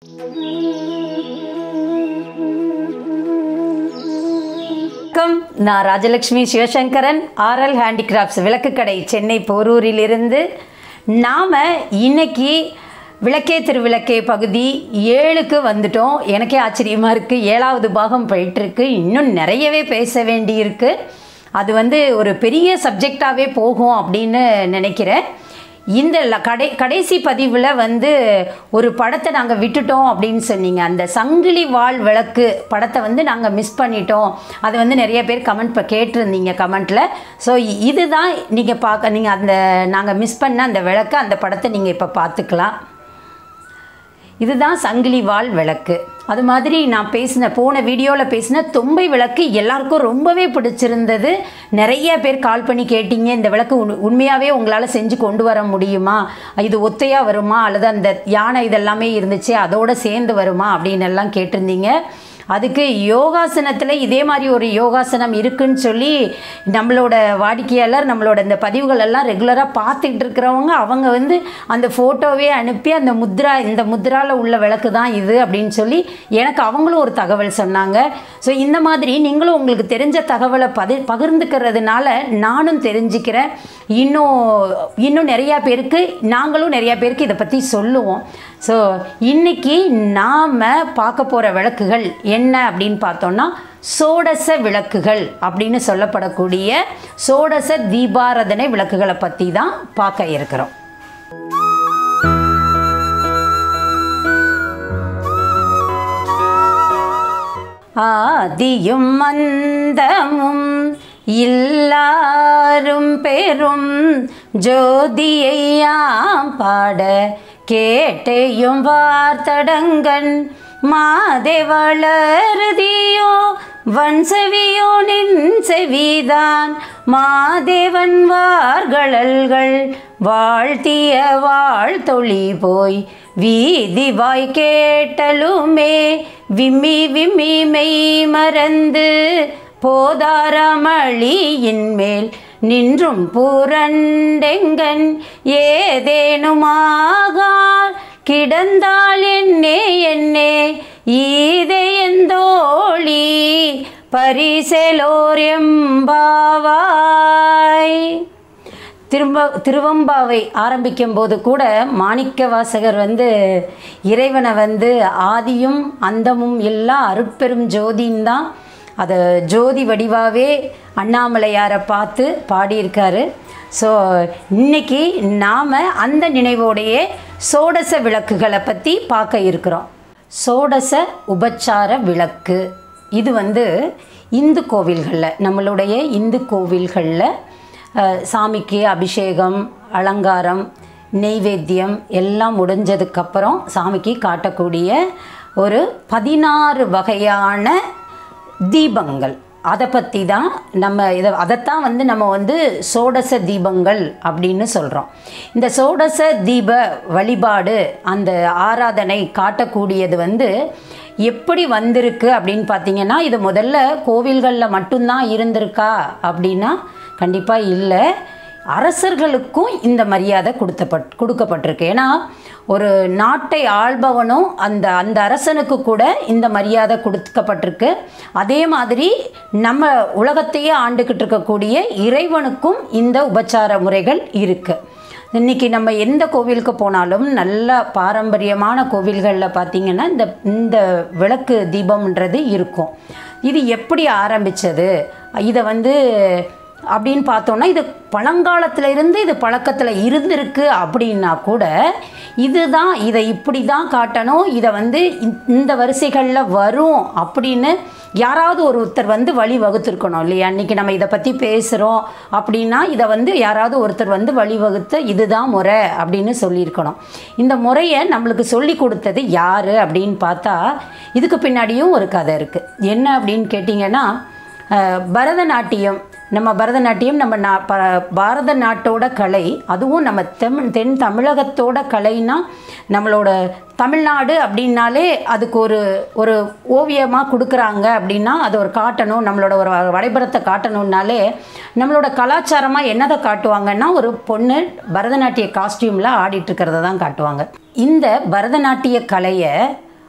வணக்கம் நான் Rajalakshmi Sivasankaran RL handicrafts விளக்குக்கடை சென்னை போரூரிலிருந்து நாம் இன்னைக்கு விளக்கே திருவிளக்கே பகுதி ஏழுக்கு வந்துட்டோம் எனக்கே ஆச்சரியமாக இருக்குது ஏழாவது பாகம் போயிட்டுருக்கு இன்னும் நிறையவே பேச வேண்டியிருக்கு அது வந்து ஒரு பெரிய சப்ஜெக்டாகவே போகும் அப்படின்னு நினைக்கிறேன் இந்த ல- கடை கடைசி பதிவில் வந்து ஒரு படத்தை நாங்கள் விட்டுட்டோம் அப்படின்னு சொன்னீங்க அந்த சங்கிலி வாள் விளக்கு படத்தை வந்து நாங்கள் மிஸ் பண்ணிட்டோம் அது வந்து நிறைய பேர் கமெண்ட் இப்போ கேட்டிருந்தீங்க கமெண்ட்டில் ஸோ இதுதான் நீங்கள் பார்க்க நீங்கள் அந்த நாங்கள் மிஸ் பண்ண அந்த விளக்கு அந்த படத்தை நீங்கள் இப்போ பார்த்துக்கலாம் இதுதான் சங்கிலி வாள் விளக்கு அது மாதிரி நான் பேசின போன வீடியோவில் பேசின தொம்பை விளக்கு எல்லாருக்கும் ரொம்பவே பிடிச்சிருந்தது நிறைய பேர் கால் பண்ணி கேட்டீங்க இந்த விளக்கு உண் உண்மையாகவே உங்களால் செஞ்சு கொண்டு வர முடியுமா இது ஒத்தையாக வருமா அல்லது அந்த யானை இதெல்லாமே இருந்துச்சு அதோட சேர்ந்து வருமா அப்படின்னு எல்லாம் கேட்டிருந்தீங்க அதுக்கு யோகாசனத்தில் இதே மாதிரி ஒரு யோகாசனம் இருக்குன்னு சொல்லி நம்மளோட வாடிக்கையாளர் நம்மளோட இந்த பதிவுகள் எல்லாம் ரெகுலராக பார்த்துக்கிட்டு இருக்கிறவங்க அவங்க வந்து அந்த ஃபோட்டோவே அனுப்பி அந்த முத்ரா இந்த முத்ராவில் உள்ள விளக்கு தான் இது அப்படின்னு சொல்லி எனக்கு அவங்களும் ஒரு தகவல் சொன்னாங்க ஸோ இந்த மாதிரி நீங்களும் உங்களுக்கு தெரிஞ்ச தகவலை பதி பகிர்ந்துக்கிறதுனால நானும் தெரிஞ்சுக்கிறேன் இன்னும் இன்னும் நிறையா பேருக்கு நாங்களும் நிறையா பேருக்கு இதை பற்றி சொல்லுவோம் ஸோ இன்னைக்கு நாம் பார்க்க போகிற விளக்குகள் என்ன அப்படின்னு பார்த்தோம்னா சோடச விளக்குகள் அப்படின்னு சொல்லப்படக்கூடிய சோடச தீபாராதனை விளக்குகளை பற்றி தான் பார்க்க இருக்கிறோம் ஆதியும் மந்தமும் எல்லாரும் பெரும் ஜோதியையாம் பாட கேட்டையும் வார்த்தடங்கன் மாதேவளருதியோ வன்செவியோ நின் செவிதான் மாதேவன் வார்களல்கள் வாழ்த்திய வாழ்த்தொழி போய் வீதி வாய் கேட்டலுமே விம்மி விம்மி மெய் மறந்து போதாரமளியின் மேல் நின்றும் பூரண்டெங்கன் ஏதேனுமாகால் கிடந்தால் என்னே என்னே ஈதையந்தோழி பரிசெலோர் எம்பாவாய் திரும்ப திருவம்பாவை ஆரம்பிக்கும் போது கூட மாணிக்க வாசகர் வந்து இறைவனை வந்து ஆதியும் அந்தமும் இல்லா அருட்பெரும் ஜோதின்னு தான் அதை ஜோதி வடிவாவே அண்ணாமலையாரை பார்த்து பாடியிருக்காரு ஸோ இன்னைக்கு நாம் அந்த நினைவோடையே சோடச விளக்குகளை பற்றி பார்க்க இருக்கிறோம் சோடச உபச்சார விளக்கு இது வந்து இந்து கோவில்களில் நம்மளுடைய இந்து கோவில்களில் அஹ், சாமிக்கு அபிஷேகம் அலங்காரம் நெய்வேத்தியம் எல்லாம் முடிஞ்சதுக்கப்புறம் சாமிக்கு காட்டக்கூடிய ஒரு பதினாறு வகையான தீபங்கள் அதை பற்றி தான் நம்ம இதை அதைத்தான் வந்து நம்ம வந்து சோடச தீபங்கள் அப்படின்னு சொல்கிறோம் இந்த சோடச தீப வழிபாடு அந்த ஆராதனை காட்டக்கூடியது வந்து எப்படி வந்திருக்கு அப்படின்னு பார்த்தீங்கன்னா இது முதல்ல கோவில்களில் மட்டும்தான் இருந்திருக்கா அப்படின்னா கண்டிப்பாக இல்லை அரசர்களுக்கும் இந்த மரியாதை கொடுத்தப்பட் கொடுக்கப்பட்டிருக்கு ஏன்னா ஒரு நாட்டை ஆள்பவனும் அந்த அந்த அரசனுக்கு கூட இந்த மரியாதை கொடுக்கப்பட்டிருக்கு அதே மாதிரி நம்ம உலகத்தையே ஆண்டுக்கிட்டு இருக்கக்கூடிய இறைவனுக்கும் இந்த உபச்சார முறைகள் இருக்குது இன்றைக்கி நம்ம எந்த கோவிலுக்கு போனாலும் நல்ல பாரம்பரியமான கோவில்களில் பார்த்திங்கன்னா இந்த இந்த விளக்கு தீபம்ன்றது இருக்கும் இது எப்படி ஆரம்பித்தது இதை வந்து அப்படின்னு பார்த்தோன்னா இது பழங்காலத்துல இருந்து இது பழக்கத்தில் இருந்திருக்கு அப்படின்னா கூட இதுதான் இதை இப்படி தான் காட்டணும் இதை வந்து இந்த- இந்த வரிசைகளில் வரும் அப்படின்னு யாராவது ஒருத்தர் வந்து வழி வகுத்திருக்கணும் இல்லையா அன்றைக்கி நம்ம இதை பற்றி பேசுகிறோம் அப்படின்னா இதை வந்து யாராவது ஒருத்தர் வந்து வழிவகுத்து இதுதான் முறை அப்படின்னு சொல்லியிருக்கணும் இந்த முறையை நம்மளுக்கு சொல்லி கொடுத்தது யார் அப்படின்னு பார்த்தா இதுக்கு பின்னாடியும் ஒரு கதை இருக்குது என்ன அப்படின்னு கேட்டிங்கன்னா அஹ், பரதநாட்டியம் நம்ம பரதநாட்டியம் நம்ம நா ப பாரத நாட்டோட கலை அதுவும் நம்ம தெம் தென் தமிழகத்தோட கலைனா நம்மளோட தமிழ்நாடு அப்படின்னாலே அதுக்கு ஒரு ஒரு ஓவியமாக கொடுக்குறாங்க அப்படின்னா அது ஒரு காட்டணும் நம்மளோட ஒரு வ- வரைபடத்தை காட்டணும்னாலே நம்மளோட கலாச்சாரமாக என்னதை காட்டுவாங்கன்னா ஒரு பொண்ணு பரதநாட்டிய காஸ்டியூமில் ஆடிட்டு இருக்கிறத தான் காட்டுவாங்க இந்த பரதநாட்டிய கலையை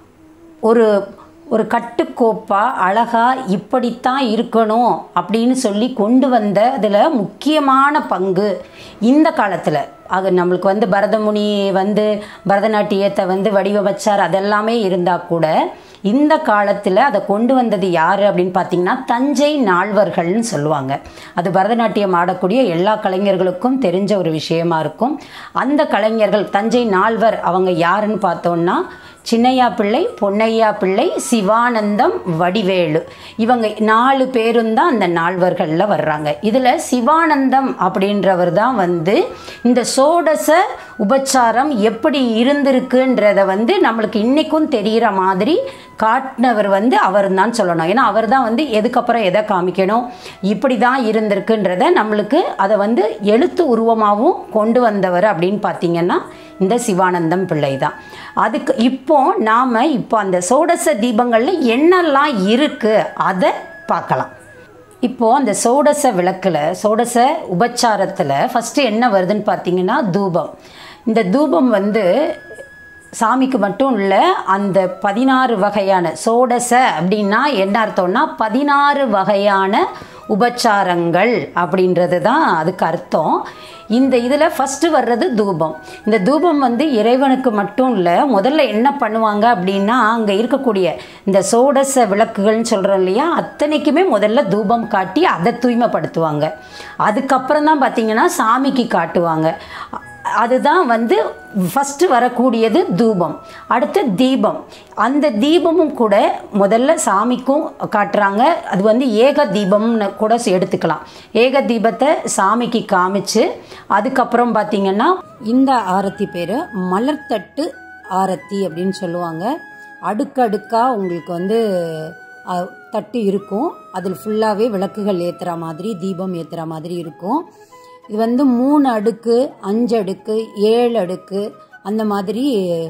ஒரு ஒரு கட்டுக்கோப்பாக அழகாக இப்படித்தான் இருக்கணும் அப்படின்னு சொல்லி கொண்டு வந்த அதில் முக்கியமான பங்கு இந்த காலத்தில் அது நம்மளுக்கு வந்து பரதமுனி வந்து பரதநாட்டியத்தை வந்து வடிவமைச்சார் அதெல்லாமே இருந்தால் கூட இந்த காலத்தில் அதை கொண்டு வந்தது யார் அப்படின்னு பார்த்தீங்கன்னா தஞ்சை நால்வர்கள்னு சொல்லுவாங்க அது பரதநாட்டியம் ஆடக்கூடிய எல்லா கலைஞர்களுக்கும் தெரிஞ்ச ஒரு விஷயமா இருக்கும் அந்த கலைஞர்கள் தஞ்சை நால்வர் அவங்க யாருன்னு பார்த்தோன்னா சின்னையா பிள்ளை பொன்னையா பிள்ளை சிவானந்தம் வடிவேலு இவங்க நாலு பேரும் தான் அந்த நால்வர்களில் வர்றாங்க இதில் சிவானந்தம் அப்படின்றவர் தான் வந்து இந்த சோடச உபச்சாரம் எப்படி இருந்திருக்குன்றத வந்து நம்மளுக்கு இன்றைக்கும் தெரிகிற மாதிரி காட்டினவர் வந்து அவர் தான் சொல்லணும் ஏன்னா அவர் தான் வந்து எதுக்கப்புறம் எதை காமிக்கணும் இப்படி தான் இருந்திருக்குன்றத நம்மளுக்கு அதை வந்து எழுத்து உருவமாகவும் கொண்டு வந்தவர் அப்படின்னு பார்த்தீங்கன்னா இந்த சிவானந்தம் பிள்ளை தான் அதுக்கு இப்போ நாம் இப்போ அந்த சோடச தீபங்களில் என்னெல்லாம் இருக்குது அதை பார்க்கலாம் இப்போது அந்த சோடச விளக்கில் சோடச உபச்சாரத்தில் ஃபஸ்ட்டு என்ன வருதுன்னு பார்த்தீங்கன்னா தூபம் இந்த தூபம் வந்து சாமிக்கு மட்டும் இல்லை அந்த பதினாறு வகையான சோடச அப்படின்னா என்ன அர்த்தம்னா பதினாறு வகையான உபச்சாரங்கள் அப்படின்றது தான் அதுக்கு அர்த்தம் இந்த இதில் ஃபஸ்ட்டு வர்றது தூபம் இந்த தூபம் வந்து இறைவனுக்கு மட்டும் இல்லை முதல்ல என்ன பண்ணுவாங்க அப்படின்னா அங்கே இருக்கக்கூடிய இந்த சோடச விளக்குகள்னு சொல்கிறோம் இல்லையா அத்தனைக்குமே முதல்ல தூபம் காட்டி அதை தூய்மைப்படுத்துவாங்க அதுக்கப்புறம் தான் பார்த்திங்கன்னா சாமிக்கு காட்டுவாங்க அதுதான் வந்து ஃபஸ்ட்டு வரக்கூடியது தூபம் அடுத்து தீபம் அந்த தீபமும் கூட முதல்ல சாமிக்கும் காட்டுறாங்க அது வந்து ஏக தீபம்னு கூட எடுத்துக்கலாம் ஏக தீபத்தை சாமிக்கு காமிச்சு அதுக்கப்புறம் பார்த்திங்கன்னா இந்த ஆரத்தி பேர் மலர்த்தட்டு ஆரத்தி அப்படின்னு சொல்லுவாங்க அடுக்கடுக்காக உங்களுக்கு வந்து அஹ், தட்டு இருக்கும் அதில் ஃபுல்லாகவே விளக்குகள் ஏற்றுற மாதிரி தீபம் ஏற்றுற மாதிரி இருக்கும் இது வந்து மூணு அடுக்கு அஞ்சு அடுக்கு ஏழு அடுக்கு அந்த மாதிரி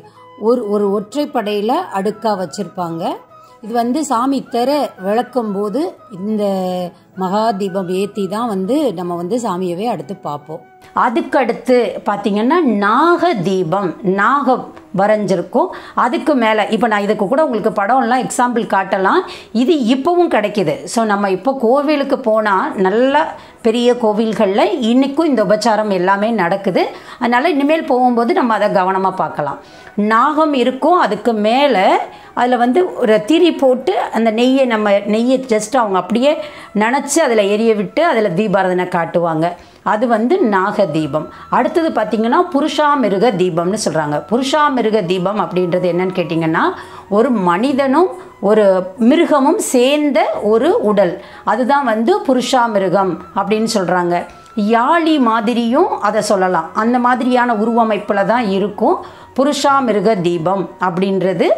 ஒரு ஒரு ஒற்றைப்படையில் அடுக்காக வச்சுருப்பாங்க இது வந்து சாமி தெர விளக்கும் போது இந்த மகா தீபம் ஏற்றி தான் வந்து நம்ம வந்து சாமியவே அடுத்து பார்ப்போம் அதுக்கடுத்து பார்த்திங்கன்னா நாக தீபம் நாகம் வரைஞ்சிருக்கும் அதுக்கு மேலே இப்போ நான் இதுக்கு கூட உங்களுக்கு படம்லாம் எக்ஸாம்பிள் காட்டலாம் இது இப்போவும் கிடைக்கிது ஸோ நம்ம இப்போ கோவிலுக்கு போனால் நல்ல பெரிய கோவில்களில் இன்றைக்கும் இந்த உபச்சாரம் எல்லாமே நடக்குது அதனால் இனிமேல் போகும்போது நம்ம அதை கவனமாக பார்க்கலாம் நாகம் இருக்கும் அதுக்கு மேலே அதில் வந்து ஒரு திரி போட்டு அந்த நெய்யை நம்ம நெய்யை ஜஸ்ட் அவங்க அப்படியே நனைச்சி அதில் எரிய விட்டு அதில் தீபாரதனை காட்டுவாங்க அது வந்து நாக தீபம் அடுத்தது பார்த்திங்கன்னா புருஷாமிருக தீபம்னு சொல்கிறாங்க புருஷாமிருக தீபம் அப்படின்றது என்னன்னு கேட்டிங்கன்னா ஒரு மனிதனும் ஒரு மிருகமும் சேர்ந்த ஒரு உடல் அதுதான் வந்து புருஷாமிருகம் அப்படின்னு சொல்கிறாங்க யாழி மாதிரியும் அதை சொல்லலாம் அந்த மாதிரியான உருவமைப்பில் தான் இருக்கும் புருஷாமிருக தீபம் அப்படின்றது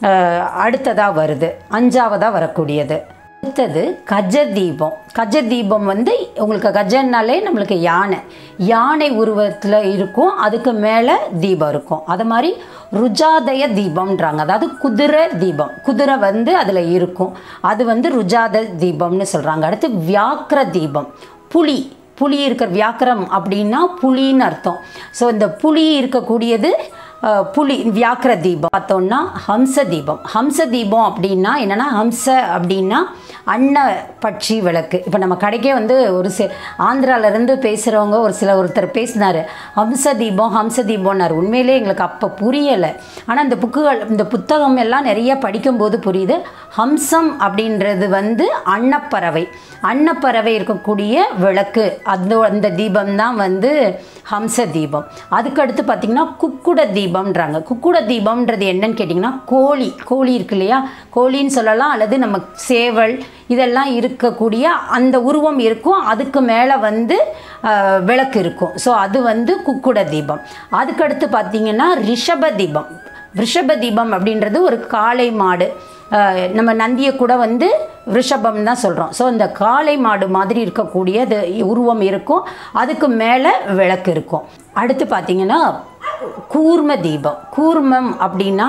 அடுத்ததாக வருது அஞ்சாவதாக வரக்கூடியது அடுத்தது கஜ தீபம் கஜ தீபம் வந்து உங்களுக்கு கஜன்னாலே நம்மளுக்கு யானை யானை உருவத்தில் இருக்கும் அதுக்கு மேலே தீபம் இருக்கும் அது மாதிரி ருஜாதய தீபம்ன்றாங்க அதாவது குதிரை தீபம் குதிரை வந்து அதில் இருக்கும் அது வந்து ருஜாத தீபம்னு சொல்கிறாங்க அடுத்து வியாக்கிர தீபம் புலி புலி இருக்கிற வியாக்கரம் அப்படின்னா புலின்னு அர்த்தம் ஸோ இந்த புலி இருக்கக்கூடியது அஹ், புலி வியாக்கிர தீபம் பார்த்தோம்னா ஹம்ச தீபம் ஹம்ச தீபம் அப்படின்னா என்னென்னா ஹம்ச அப்படின்னா அன்ன பட்சி விளக்கு இப்போ நம்ம கடைக்கே வந்து ஒரு சி ஆந்திராவிலேருந்து பேசுகிறவங்க ஒரு சில ஒருத்தர் பேசினார் ஹம்ச தீபம் ஹம்ச தீபம்னார் உண்மையிலே எங்களுக்கு அப்போ புரியலை ஆனால் இந்த புக்குகள் இந்த புத்தகம் எல்லாம் நிறைய படிக்கும்போது புரியுது ஹம்சம் அப்படின்றது வந்து அன்னப்பறவை அன்னப்பறவை இருக்கக்கூடிய விளக்கு அந்த அந்த தீபம் தான் வந்து ஹம்ச தீபம் அதுக்கடுத்து பார்த்திங்கன்னா குக்குட தீபம்ன்றாங்க குக்குட தீபம்ன்றது என்னன்னு கேட்டிங்கன்னா கோழி கோழி இருக்கு இல்லையா கோழின்னு சொல்லலாம் அல்லது நம்ம சேவல் இதெல்லாம் இருக்கக்கூடிய அந்த உருவம் இருக்கும் அதுக்கு மேலே வந்து ஆஹ், விளக்கு இருக்கும் ஸோ அது வந்து குக்குட தீபம் அதுக்கடுத்து பார்த்திங்கன்னா ரிஷப தீபம் ரிஷப தீபம் அப்படின்றது ஒரு காளை மாடு ஆஹ், நம்ம நந்தியை கூட வந்து ரிஷபம் தான் சொல்கிறோம் ஸோ இந்த காளை மாடு மாதிரி இருக்கக்கூடிய இது உருவம் இருக்கும் அதுக்கு மேலே விளக்கு இருக்கும் அடுத்து பார்த்தீங்கன்னா கூர்ம தீபம் கூர்மம் அப்படின்னா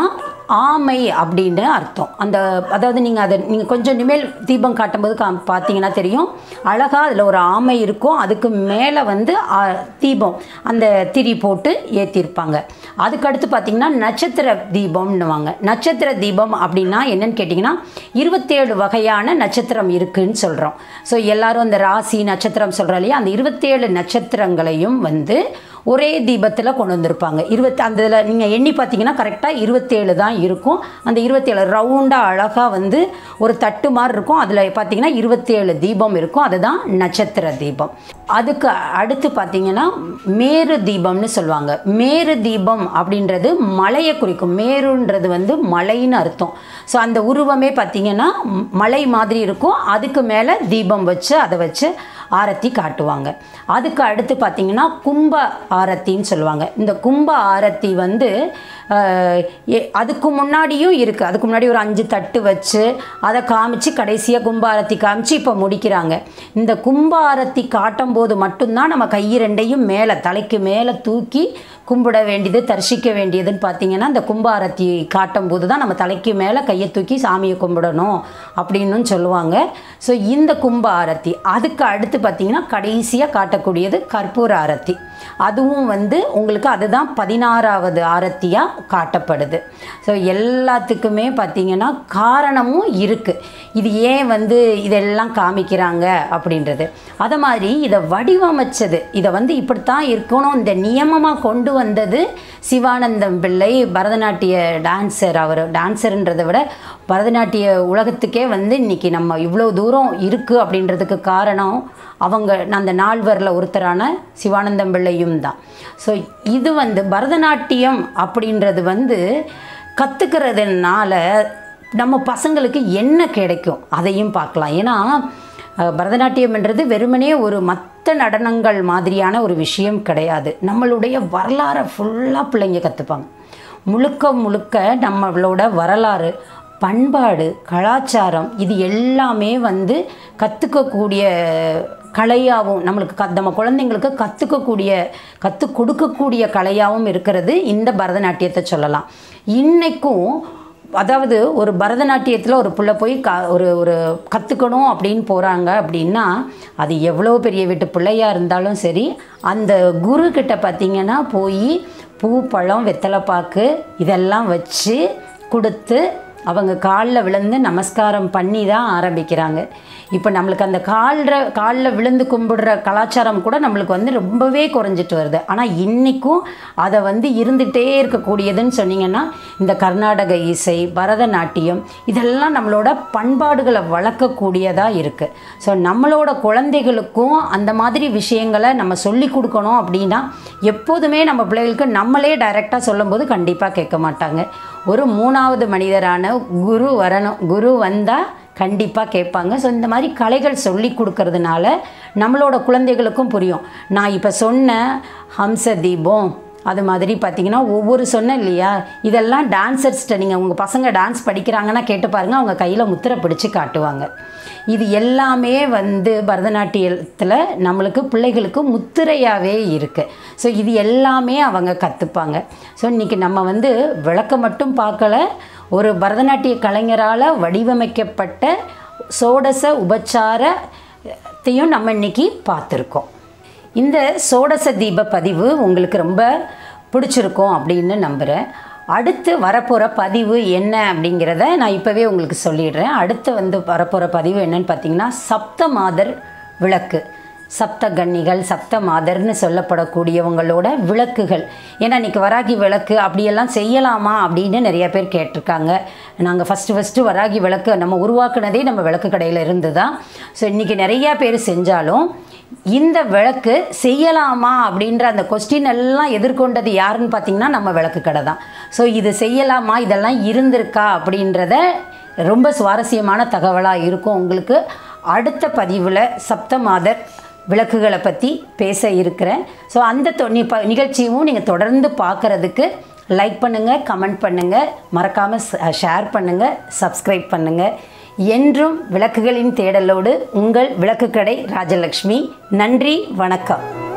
ஆமை அப்படின்னு அர்த்தம் அந்த அதாவது நீங்கள் அதை நீங்கள் கொஞ்சம் இனிமேல் தீபம் காட்டும்போது கா பார்த்தீங்கன்னா தெரியும் அழகாக அதில் ஒரு ஆமை இருக்கும் அதுக்கு மேலே வந்து ஆ, தீபம் அந்த திரி போட்டு ஏற்றிருப்பாங்க அதுக்கடுத்து பார்த்தீங்கன்னா நட்சத்திர தீபம்னுவாங்க நட்சத்திர தீபம் அப்படின்னா என்னன்னு கேட்டிங்கன்னா இருபத்தேழு வகையான நட்சத்திரம் இருக்குன்னு சொல்கிறோம் ஸோ எல்லாரும் அந்த ராசி நட்சத்திரம் சொல்கிறோம் இல்லையா அந்த இருபத்தேழு நட்சத்திரங்களையும் வந்து ஒரே தீபத்தில் கொண்டு வந்திருப்பாங்க இருபத்தி அந்த இதில் நீங்கள் எண்ணி பார்த்தீங்கன்னா கரெக்டாக இருபத்தேழு தான் இருக்கும் அந்த இருபத்தேழு ரவுண்டாக அழகாக வந்து ஒரு தட்டு மாதிரி இருக்கும் அதில் பார்த்தீங்கன்னா இருபத்தேழு தீபம் இருக்கும் அதுதான் நட்சத்திர தீபம் அதுக்கு அடுத்து பார்த்தீங்கன்னா மேரு தீபம்னு சொல்லுவாங்க மேரு தீபம் அப்படின்றது மலையை குறிக்கும் மேருன்றது வந்து மலைன்னு அர்த்தம் ஸோ அந்த உருவமே பார்த்தீங்கன்னா ம், மலை மாதிரி இருக்கும் அதுக்கு மேலே தீபம் வச்சு அதை வச்சு ஆரத்தி காட்டுவாங்க அதுக்கு அடுத்து பார்த்தீங்கன்னா கும்ப ஆரத்தின்னு சொல்லுவாங்க இந்த கும்ப ஆரத்தி வந்து அஹ், எ- அதுக்கு முன்னாடியும் இருக்குது அதுக்கு முன்னாடி ஒரு அஞ்சு தட்டு வச்சு அதை காமிச்சு கடைசியாக கும்ப ஆரத்தி காமிச்சு இப்போ முடிக்கிறாங்க இந்த கும்ப ஆரத்தி காட்டும் போது மட்டும்தான் நம்ம கை ரெண்டையும் மேலே தலைக்கு மேலே தூக்கி கும்பிட வேண்டியது தரிசிக்க வேண்டியதுன்னு பார்த்தீங்கன்னா இந்த கும்ப ஆரத்தி காட்டும் போது தான் நம்ம தலைக்கு மேலே கையை தூக்கி சாமியை கும்பிடணும் அப்படின்னு சொல்லுவாங்க ஸோ இந்த கும்ப ஆரத்தி அதுக்கு அடுத்து பார்த்தீங்கன்னா கடைசியாக காட்டக்கூடியது கற்பூர ஆரத்தி அதுவும் வந்து உங்களுக்கு அதுதான் பதினாறாவது ஆரத்தியாக காட்டப்படுது ஸோ எல்லாத்துக்குமே பார்த்தீங்கன்னா காரணமும் இருக்குது இது ஏன் வந்து இதெல்லாம் காமிக்கிறாங்க அப்படின்றது அதை மாதிரி இதை வடிவமைச்சது இதை வந்து இப்படித்தான் இருக்கணும் இந்த நியமமாக கொண்டு வந்தது சிவானந்தம் பிள்ளை பரதநாட்டிய டான்சர் அவர் டான்சர்ன்றதை விட பரதநாட்டிய உலகத்துக்கே வந்து இன்னைக்கு நம்ம இவ்வளோ தூரம் இருக்குது அப்படின்றதுக்கு காரணம் அவங்க அந்த நால்வரில் ஒருத்தரான சிவானந்தம் பிள்ளையும் தான் ஸோ இது வந்து பரதநாட்டியம் அப்படின்றது வந்து கற்றுக்கிறதுனால நம்ம பசங்களுக்கு என்ன கிடைக்கும் அதையும் பார்க்கலாம் ஏன்னா அஹ், பரதநாட்டியம்ன்றது வெறுமனே ஒரு மற்ற நடனங்கள் மாதிரியான ஒரு விஷயம் கிடையாது நம்மளுடைய வரலாறை ஃபுல்லாக பிள்ளைங்க கற்றுப்பாங்க முழுக்க முழுக்க நம்மளோட வரலாறு பண்பாடு கலாச்சாரம் இது எல்லாமே வந்து கற்றுக்கக்கூடிய கலையாகவும் நம்மளுக்கு க நம்ம குழந்தைங்களுக்கு கற்றுக்கக்கூடிய கற்றுக் கொடுக்கக்கூடிய கலையாகவும் இருக்கிறது இந்த பரதநாட்டியத்தை சொல்லலாம் இன்றைக்கும் அதாவது ஒரு பரதநாட்டியத்தில் ஒரு புள்ள போய் க ஒரு ஒரு கற்றுக்கணும் அப்படின்னு போகிறாங்க அப்படின்னா அது எவ்வளோ பெரிய வீட்டு பிள்ளையாக இருந்தாலும் சரி அந்த குரு கிட்ட பார்த்தீங்கன்னா போய் பூ பழம் வெத்தலை பாக்கு இதெல்லாம் வச்சு கொடுத்து அவங்க காலில் விழுந்து நமஸ்காரம் பண்ணி தான் ஆரம்பிக்கிறாங்க இப்போ நம்மளுக்கு அந்த காலில் காலில் விழுந்து கும்பிடுற கலாச்சாரம் கூட நம்மளுக்கு வந்து ரொம்பவே குறைஞ்சிட்டு வருது ஆனால் இன்றைக்கும் அதை வந்து இருந்துகிட்டே இருக்கக்கூடியதுன்னு சொன்னீங்கன்னா இந்த கர்நாடக இசை பரதநாட்டியம் இதெல்லாம் நம்மளோட பண்பாடுகளை வளர்க்கக்கூடியதாக இருக்குது ஸோ நம்மளோட குழந்தைகளுக்கும் அந்த மாதிரி விஷயங்களை நம்ம சொல்லி கொடுக்கணும் அப்படின்னா எப்போதுமே நம்ம பிள்ளைகளுக்கு நம்மளே டைரெக்டாக சொல்லும்போது கண்டிப்பாக கேட்க மாட்டாங்க ஒரு மூணாவது மனிதரான குரு வரணும் குரு வந்தால் கண்டிப்பாக கேட்பாங்க ஸோ இந்த மாதிரி கலைகள் சொல்லி கொடுக்கறதுனால நம்மளோட குழந்தைகளுக்கும் புரியும் நான் இப்போ சொன்ன ஹம்ச தீபம் அது மாதிரி பார்த்தீங்கன்னா ஒவ்வொரு சொன்னேன் இல்லையா இதெல்லாம் டான்சர்ஸ்கிட்ட நீங்கள் உங்கள் பசங்க டான்ஸ் படிக்கிறாங்கன்னா கேட்டு பாருங்கள் அவங்க கையில் முத்திரை பிடிச்சு காட்டுவாங்க இது எல்லாமே வந்து பரதநாட்டியத்தில் நம்மளுக்கு பிள்ளைகளுக்கு முத்திரையாகவே இருக்குது ஸோ இது எல்லாமே அவங்க கற்றுப்பாங்க ஸோ இன்றைக்கி நம்ம வந்து விளக்க மட்டும் பார்க்கல ஒரு பரதநாட்டிய கலைஞரால் வடிவமைக்கப்பட்ட சோடச உபச்சாரத்தையும் நம்ம இன்னைக்கு பார்த்துருக்கோம் இந்த சோடச தீப பதிவு உங்களுக்கு ரொம்ப பிடிச்சிருக்கும் அப்படின்னு நம்புகிறேன் அடுத்து வரப்போகிற பதிவு என்ன அப்படிங்கிறத நான் இப்போவே உங்களுக்கு சொல்லிடுறேன் அடுத்து வந்து வரப்போகிற பதிவு என்னன்னு பார்த்தீங்கன்னா சப்த மாதர் விளக்கு சப்த கன்னிகள் சப்த மாதர்னு சொல்லப்படக்கூடியவங்களோட விளக்குகள் ஏன்னா இன்றைக்கி வராகி விளக்கு அப்படியெல்லாம் செய்யலாமா அப்படின்னு நிறைய பேர் கேட்டிருக்காங்க நாங்கள் ஃபஸ்ட்டு ஃபஸ்ட்டு வராகி விளக்கு நம்ம உருவாக்குனதே நம்ம விளக்கு கடையில் இருந்து தான் ஸோ இன்றைக்கி நிறையா பேர் செஞ்சாலும் இந்த விளக்கு செய்யலாமா அப்படின்ற அந்த கொஸ்டின் எல்லாம் எதிர்கொண்டது யாருன்னு பார்த்தீங்கன்னா நம்ம விளக்கு கடை தான் ஸோ இது செய்யலாமா இதெல்லாம் இருந்திருக்கா அப்படின்றத ரொம்ப சுவாரஸ்யமான தகவலாக இருக்கும் உங்களுக்கு அடுத்த பதிவில் சப்த மாதர் விளக்குகளை பற்றி பேச இருக்கிறேன் ஸோ அந்த தொ- நி- ப- நிகழ்ச்சியும் நீங்கள் தொடர்ந்து பார்க்குறதுக்கு லைக் பண்ணுங்கள் கமெண்ட் பண்ணுங்கள் மறக்காமல் ஷேர் பண்ணுங்கள் சப்ஸ்கிரைப் பண்ணுங்கள் என்றும் விளக்குகளின் தேடலோடு உங்கள் விளக்குக்கடை ராஜலக்ஷ்மி நன்றி வணக்கம்